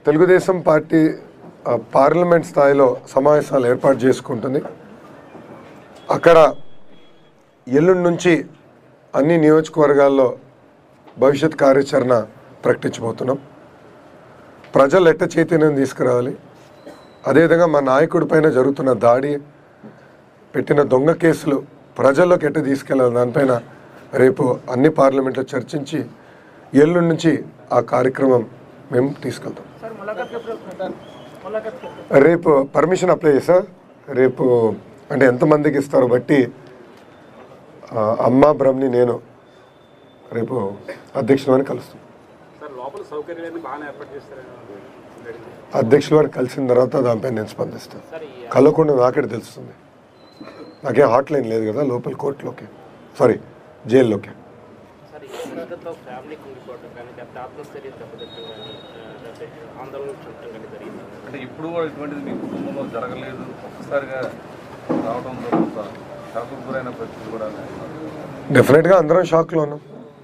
Telugu Desam party ఆ, parliament స్థాయిలో సమావేశాలు ఏర్పాటు చేసుకుంటుంది అక్కడ ఎల్లుండి నుంచి అన్ని నియోజకవర్గాల్లో భవిష్యత్ కార్యాచరణ ప్రకటించబోతున్నాం ప్రజలు ఎట్ట చైతన్యం తీసుకురావాలి అదేవిధంగా మా నాయకుడి పైన జరుగుతున్న దాడి పెట్టిన దొంగ కేసులు ప్రజల్లోకి ఎట్ట తీసుకెళ్ళాలి దానిపైన రేపు అన్ని పార్లమెంట్లో చర్చించి ఎల్లుండి నుంచి ఆ కార్యక్రమం మేము తీసుకెళ్తాం सर मुलाकात के प्रश्न मुलाकात के రేపు పర్మిషన్ అప్లై చేసా రేపు అంటే ఎంతమందికి ఇస్తారో బట్టి ఆ, అమ్మ బ్రహ్మని నేను రేపు అధ్యక్షుల వారిని కలుస్తాం సార్ లోపల సౌకర్యాలన్నీ బాగానే ఏర్పాటు చేస్తారని అధ్యక్షుల వారిని కలిసిన తర్వాత దానిపై నేను స్పందిస్తాను కలవకుండా నాకే తెలుస్తుంది నాకేం హాట్ లైన్ లేదు కదా లోపల కోర్టులోకి సారీ జైల్లోకి సార్ ఈ ఇసుకతో ఫ్యామిలీ కుంగిపోవడం కానీ లేకపోతే ఆత్మస్థైర్యం దెబ్బతింటం కానీ ఆ, లేకపోతే ఆందోళన చూడటం కానీ జరిగింది అంటే ఇప్పుడు కూడా ఇటువంటిది మీ కుటుంబంలో జరగలేదు ఒక్కసారిగా రావడం కొంత షాకు గురైన పరిస్థితి కూడా డెఫినెట్గా అందరం షాక్లో ఉన్నాం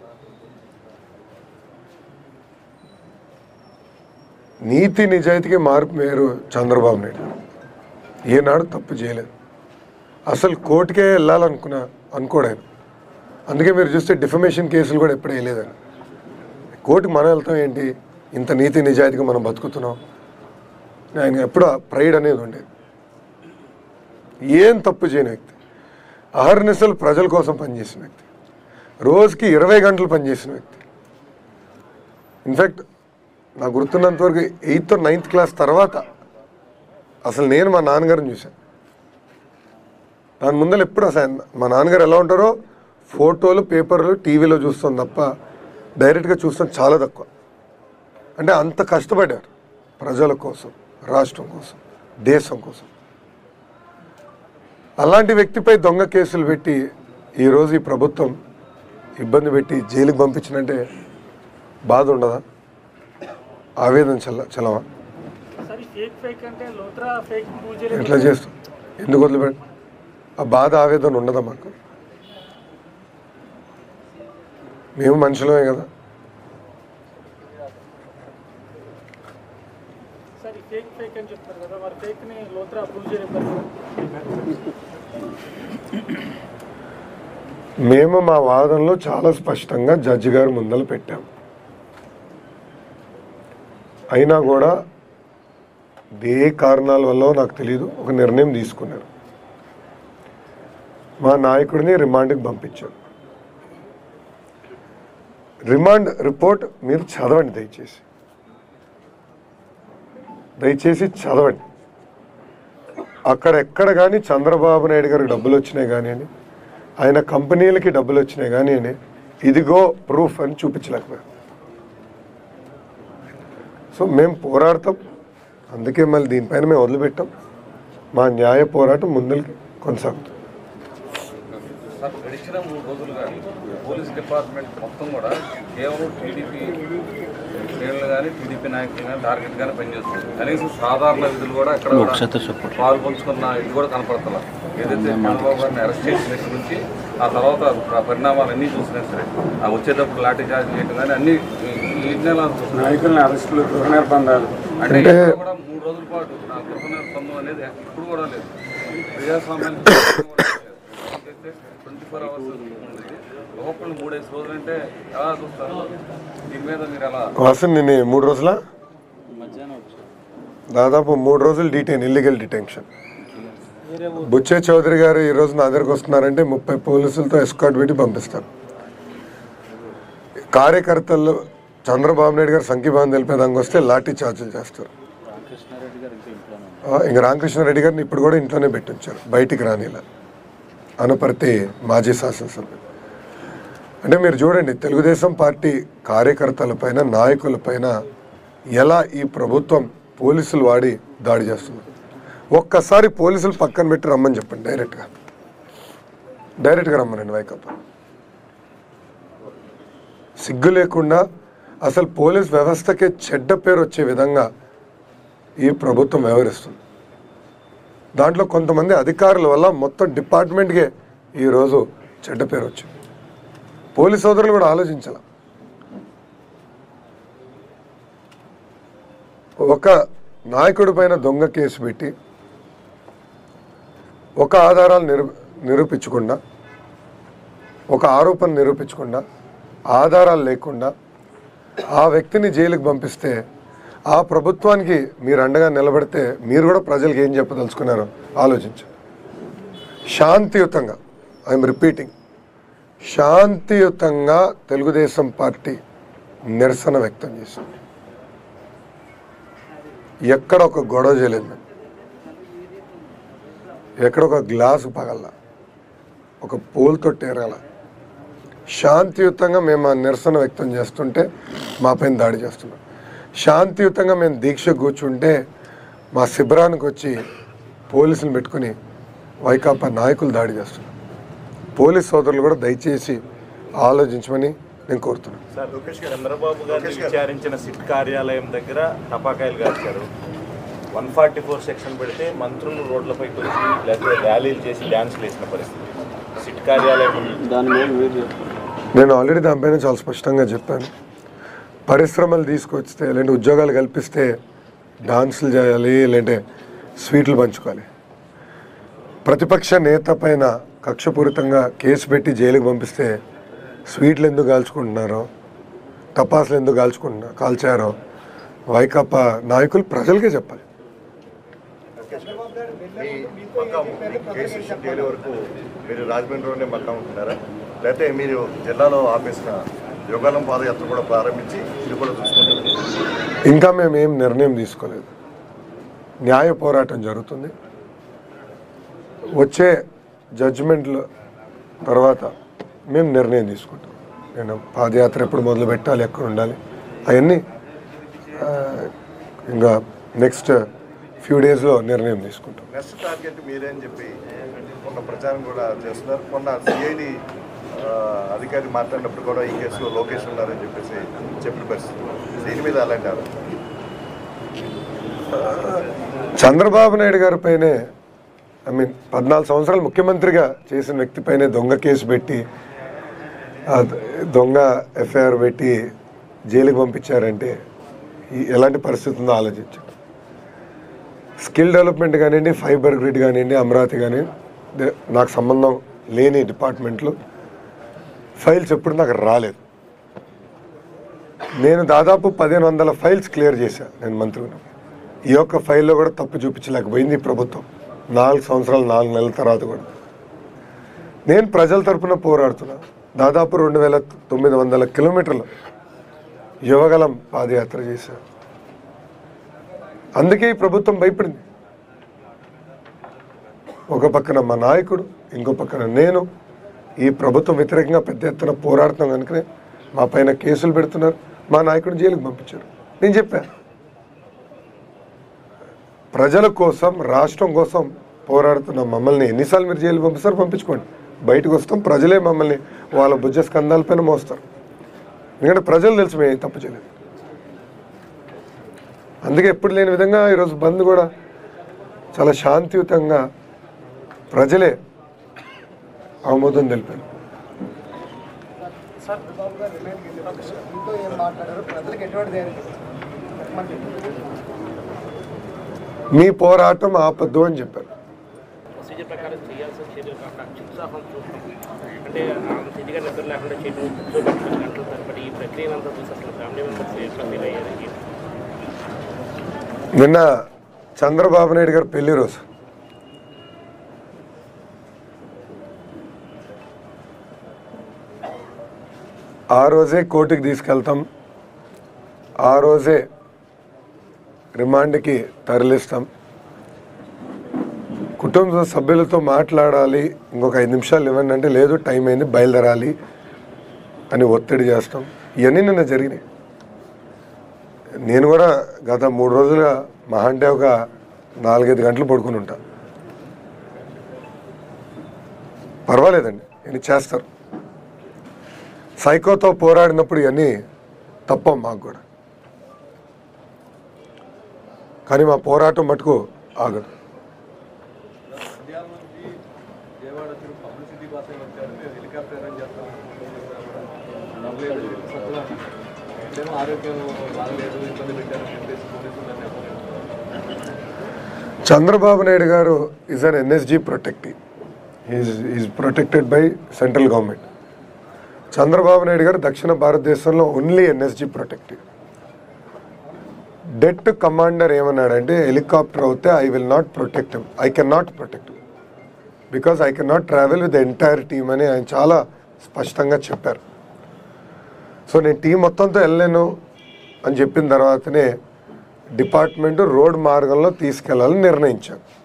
నీతి నిజాయితీకి మార్పు మేరు చంద్రబాబు నాయుడు ఏనాడు తప్పు చేయలేదు అసలు కోర్టుకే వెళ్ళాలనుకున్నా అనుకోడు ఆయన అందుకే మీరు చూస్తే డిఫమేషన్ కేసులు కూడా ఎప్పుడు వేయలేదని కోర్టుకు మనం వెళ్తాం ఏంటి ఇంత నీతి నిజాయితీగా మనం బతుకుతున్నాం ఆయన ఎప్పుడు ప్రైడ్ అనేది ఉండేది ఏం తప్పు చేయని వ్యక్తి అహర్నిశలు ప్రజల కోసం పనిచేసిన వ్యక్తి రోజుకి ఇరవై గంటలు పనిచేసిన వ్యక్తి ఇన్ఫ్యాక్ట్ నాకు గుర్తున్నంత వరకు ఎయిత్ నైన్త్ క్లాస్ తర్వాత అసలు నేను మా నాన్నగారిని చూశాను దాని ముందర ఎప్పుడు అసలు ఆయన- మా నాన్నగారు ఎలా ఉంటారో ఫోటోలు పేపర్లు టీవీలో చూస్తాం తప్ప డైరెక్ట్గా చూస్తాం చాలా తక్కువ అంటే అంత కష్టపడ్డారు ప్రజల కోసం రాష్ట్రం కోసం దేశం కోసం అలాంటి వ్యక్తిపై దొంగ కేసులు పెట్టి ఈరోజు ఈ ప్రభుత్వం ఇబ్బంది పెట్టి జైలుకి పంపించినంటే బాధ ఉండదా ఆవేదన చల్ల చలవా सर फेक फेक అంటే లోత్రా ఫేక్ పూజలు ఎట్లా చేస్తాం ఎందుకు వదిలిపెట్ట ఆ బాధ ఆవేదన ఉండదా మాకు మేము మనుషులమే కదా సార్ ఈ ఫేక్ ఫేక్ అని చెప్తారు కదా మరి ఫేక్ ని లోత్రా ప్రూవ్ చేయలేదు మేము మా వాదనలో చాలా స్పష్టంగా జడ్జి గారి ముందర పెట్టాం అయినా కూడా ఏ కారణాల వల్ల నాకు తెలియదు ఒక నిర్ణయం తీసుకున్నారు మా నాయకుడిని రిమాండ్కి పంపించారు రిమాండ్ రిపోర్ట్ మీరు చదవండి దయచేసి దయచేసి చదవండి అక్కడ ఎక్కడ కానీ చంద్రబాబు నాయుడు గారికి డబ్బులు వచ్చినాయి కానివ్వండి ఆయన కంపెనీలకి డబ్బులు వచ్చినాయి కానివ్వండి ఇదిగో ప్రూఫ్ అని చూపించలేకపోయారు సో మేము పోరాడతాం అందుకే మళ్ళీ దీనిపైన మేము వదిలిపెట్టాం మా న్యాయ పోరాటం ముందరికి కొనసాగుతుంది సార్ గడిచిన మూడు రోజులుగా పోలీస్ డిపార్ట్మెంట్ మొత్తం కూడా కేవలం టీడీపీ శ్రేణులు కానీ టీడీపీ నాయకులు కానీ టార్గెట్ గానే పనిచేస్తుంది కనీసం సాధారణ విధులు కూడా అక్కడ కూడా పాల్పంచుకున్న ఇది కూడా కనపడతలా ఏదైతే చంద్రబాబు గారిని అరెస్ట్ చేసిన దగ్గర నుంచి ఆ తర్వాత ఆ పరిణామాలు అన్నీ చూసినా సరే ఆ వచ్చేటప్పుడు లాఠీ చార్జ్ చేయడం కానీ అన్ని ఈ నెల నాయకుల్ని అరెస్టులు గృహ నిర్బంధాలు అంటే అంటే- ఎక్కడ కూడా మూడు రోజుల పాటు నా గృహ నిర్బంధం అనేది ఇప్పుడు కూడా లేదు ప్రజాస్వామ్యానికి ట్వంటీ ఫోర్ అవర్స్ ఉంది ఒకప్పుడు మూడేసి రోజులు అంటే ఎలా చూస్తారు దీని మీద మీరు ఎలా వాసన్ నేను మూడు రోజుల దాదాపు మూడు రోజులు డీటైన్ ఇల్లీగల్ డిటెన్షన్ బుచ్చే చౌదరి గారు ఈ రోజు నా దగ్గరకు వస్తున్నారంటే ముప్పై పోలీసులతో ఎస్కాట్ పెట్టి పంపిస్తారు కార్యకర్తలు చంద్రబాబు నాయుడు గారు సంఖ్యభావం తెలిపేదానికి వస్తే లాఠీ చార్జీలు చేస్తారు ఆ, ఇంక రామకృష్ణారెడ్డి గారిని ఇప్పుడు కూడా ఇంట్లోనే పెట్టించారు బయటికి రానిలా అనుపర్తి మాజీ శాసనసభ్యులు అంటే మీరు చూడండి తెలుగుదేశం పార్టీ కార్యకర్తలపైన నాయకులపైన ఎలా ఈ ప్రభుత్వం పోలీసులు వాడి దాడి చేస్తున్నారు ఒక్కసారి పోలీసులు పక్కన పెట్టి రమ్మని చెప్పండి డైరెక్ట్గా డైరెక్ట్గా రమ్మనండి వైకప్ప సిగ్గు లేకుండా అసలు పోలీస్ వ్యవస్థకే చెడ్డ పేరు వచ్చే విధంగా ఈ ప్రభుత్వం వ్యవహరిస్తుంది దాంట్లో కొంతమంది అధికారుల వల్ల మొత్తం డిపార్ట్మెంట్కే ఈరోజు చెడ్డ పేరు వచ్చింది పోలీస్ సోదరులు కూడా ఆలోచించాల ఒక నాయకుడి పైన దొంగ కేసు పెట్టి ఒక ఆధారాలు నిరూ నిరూపించకుండా ఒక ఆరోపణ నిరూపించకుండా ఆధారాలు లేకుండా ఆ వ్యక్తిని జైలుకి పంపిస్తే ఆ ప్రభుత్వానికి మీరు అండగా నిలబడితే మీరు కూడా ప్రజలకు ఏం చెప్పదలుచుకున్నారో ఆలోచించండి శాంతియుతంగా ఐఎమ్ రిపీటింగ్ శాంతియుతంగా తెలుగుదేశం పార్టీ నిరసన వ్యక్తం చేసింది ఎక్కడ ఒక గొడవ చేయలేదు మేము ఎక్కడ ఒక గ్లాసు పగల ఒక పూలతో టేరాల శాంతియుతంగా మేము ఆ నిరసన వ్యక్తం చేస్తుంటే మా పైన దాడి చేస్తున్నాం శాంతియుతంగా మేము దీక్ష కూర్చుంటే మా శిబిరానికి వచ్చి పోలీసులు పెట్టుకుని వైకాపా నాయకులు దాడి చేస్తున్నారు పోలీస్ సోదరులు కూడా దయచేసి ఆలోచించమని నేను కోరుతున్నాను సార్ చంద్రబాబు గారిని విచారించిన సిట్ కార్యాలయం దగ్గర టపాకాయలు కాల్చారు వన్ ఫార్టీ ఫోర్ సెక్షన్ పెడితే మంత్రులు రోడ్లపైకి వచ్చి లేకపోతే ర్యాలీలు చేసి డ్యాన్స్లు వేసిన పరిస్థితి సిట్ కార్యాలయం ఉంది. నేను ఆల్రెడీ దానిపైన చాలా స్పష్టంగా చెప్పాను పరిశ్రమలు తీసుకొస్తే లేదంటే ఉద్యోగాలు కల్పిస్తే డాన్సులు చేయాలి లేదంటే స్వీట్లు పంచుకోవాలి ప్రతిపక్ష నేత పైన కక్షపూరితంగా కేసు పెట్టి జైలుకి పంపిస్తే స్వీట్లు ఎందుకు కాల్చుకుంటున్నారో టపాసులు ఎందుకు కాల్చుకుంటున్నారు కాల్చారో వైకాపా నాయకులు ప్రజలకే చెప్పాలి మీ మకాం కేసు తేలే వరకు మీరు రాజమండ్రిలోనే మకాం ఉంటున్నారా లేకపోతే మీరు జిల్లాలో ఆపేసిన యోగాలం పాదయాత్ర కూడా ప్రారంభించి ఇది కూడా చూసుకుంటారు ఇంకా మేము ఏం నిర్ణయం తీసుకోలేదు న్యాయ పోరాటం జరుగుతుంది వచ్చే జడ్జిమెంట్ల తర్వాత మేము నిర్ణయం తీసుకుంటాం నేను పాదయాత్ర ఎప్పుడు మొదలు పెట్టాలి ఎక్కడ ఉండాలి అవన్నీ ఆ, ఇంకా నెక్స్ట్ ఫ్యూ డేస్లో నిర్ణయం తీసుకుంటాం నెక్స్ట్ టార్గెట్ మీరే అని చెప్పి ఒక ప్రచారం కూడా చేస్తున్నారు మొన్న సిఐడి అధికారి మాట్లాడినప్పుడు కూడా ఈ కేసులో లోకేష్ ఉన్నారని చెప్పేసి చెప్పిన పరిస్థితి దీని మీద అలాంటి ఆలోచన చంద్రబాబు నాయుడు గారి పైనే ఐ మీన్ పద్నాలుగు సంవత్సరాలు ముఖ్యమంత్రిగా చేసిన వ్యక్తిపైనే దొంగ కేసు పెట్టి ఆ దొంగ ఎఫ్ఐఆర్ పెట్టి జైలుకి పంపించారంటే ఈ- ఎలాంటి పరిస్థితి ఉందో ఆలోచించండి స్కిల్ డెవలప్మెంట్ కానివ్వండి ఫైబర్ గ్రిడ్ కానివ్వండి అమరావతి కానివ్వండి దే- నాకు సంబంధం లేని డిపార్ట్మెంట్లు ఫైల్స్ ఎప్పుడు నాకు రాలేదు నేను దాదాపు పదిహేను వందల ఫైల్స్ క్లియర్ చేశాను నేను మంత్రి ఉన్నప్పుడు. ఈ యొక్క ఫైల్లో కూడా తప్పు చూపించలేకపోయింది ఈ ప్రభుత్వం నాలుగు సంవత్సరాలు నాలుగు నెలల తర్వాత కూడా నేను ప్రజల తరపున పోరాడుతున్నా దాదాపు రెండు వేల తొమ్మిది వందల కిలోమీటర్లు యువగలం పాదయాత్ర చేశాను అందుకే ఈ ప్రభుత్వం భయపడింది ఒక పక్కన మా నాయకుడు ఇంకో పక్కన నేను ఈ ప్రభుత్వం వ్యతిరేకంగా పెద్ద ఎత్తున పోరాడుతున్నాం కనుకనే మా పైన కేసులు పెడుతున్నారు మా నాయకుడు జైలుకి పంపించారు నేను చెప్పాను ప్రజల కోసం రాష్ట్రం కోసం పోరాడుతున్న మమ్మల్ని ఎన్నిసార్లు మీరు జైలు పంపిస్తారు పంపించుకోండి బయటకు వస్తాం ప్రజలే మమ్మల్ని వాళ్ళ భుజ స్కంధాలపైన మోస్తారు ఎందుకంటే ప్రజలు తెలుసు మేము ఏం తప్పు చేయలేదు అందుకే ఎప్పుడు లేని విధంగా ఈరోజు బంద్ కూడా చాలా శాంతియుతంగా ప్రజలే ఆమోదం తెలిపారు ఇంట్లో ఏం మాట్లాడారు ప్రజలకు ఎటువంటి ధైర్యం మీ పోరాటం ఆపద్దు అని చెప్పారు ప్రొసీజర్ ప్రకారం చేయాల్సిన చర్యలు కాకుండా ఉత్సాహం చూస్తాం అంటే అంత ఇదిగా నిద్ర లేకుండా చేయడం కూర్చోబెట్టడం గంటల తరబడి ఈ ప్రక్రియను అంతా చూసి అసలు ఫ్యామిలీ మెంబర్స్ ఎట్లా ఫీల్ అయ్యారు నిన్న చంద్రబాబు నాయుడు గారు పెళ్లి రోజు ఆ రోజే కోర్టుకి తీసుకెళ్తాం ఆ రోజే రిమాండ్కి తరలిస్తాం కుటుంబ సభ్యులతో మాట్లాడాలి ఇంకొక ఐదు నిమిషాలు ఇవ్వండి అంటే లేదు టైం అయింది బయలుదేరాలి అని ఒత్తిడి చేస్తాం ఇవన్నీ నిన్న జరిగినాయి నేను కూడా గత మూడు రోజులుగా మహా అంటే ఒక నాలుగైదు గంటలు పడుకుని ఉంటా పర్వాలేదండి ఇవన్నీ చేస్తారు సైకోతో పోరాడినప్పుడు ఇవన్నీ తప్ప మాకు కూడా కానీ మా పోరాటం మటుకు ఆగదు అక్కడేమో ఆరోగ్యం బాగలేదు ఇబ్బంది పెట్టారని చెప్పేసి పోలీసులు నెప్పలేదు Chandrababu Naidu garu is an NSG protectee is is protected by central government Chandrababu Naidu garu దక్షిణ భారతదేశంలో ఓన్లీ ఎన్ఎస్జీ ప్రొటెక్టీ డెట్ కమాండర్ ఏమన్నాడంటే హెలికాప్టర్ అవుతే I will not protect I can not protect because I can not travel with entire team అని ఆయన చాలా స్పష్టంగా చెప్పారు సో నేను టీం మొత్తంతో వెళ్ళలేను అని చెప్పిన తర్వాతనే డిపార్ట్మెంట్ రోడ్ మార్గంలో తీసుకెళ్లాలని నిర్ణయించాను